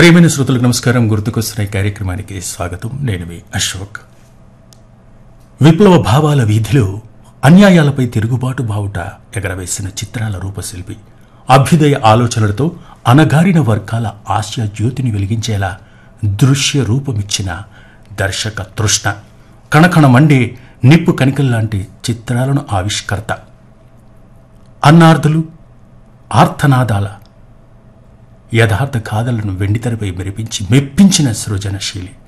ప్రేమైన శ్రోతలకు నమస్కారం గుర్తుకొస్తున్న ఈ కార్యక్రమానికి స్వాగతం నేను మీ అశోక్ విప్లవ భావాల వీధిలో అన్యాయాలపై తిరుగుబాటు బావుట ఎగరవేసిన చిత్రాల రూపశిల్పి అభ్యుదయ ఆలోచనలతో అనగారిన వర్గాల ఆశయ జ్యోతిని వెలిగించేలా దృశ్య రూపమిచ్చిన దర్శక తృష్ణ కణకణ మండే నిప్పు కణికల్లాంటి చిత్రాలను ఆవిష్కర్త అన్నార్థులు ఆర్తనాదాల యథార్థ గాథలను వెండితెరపై మెరిపించి మెప్పించిన సృజనశీలి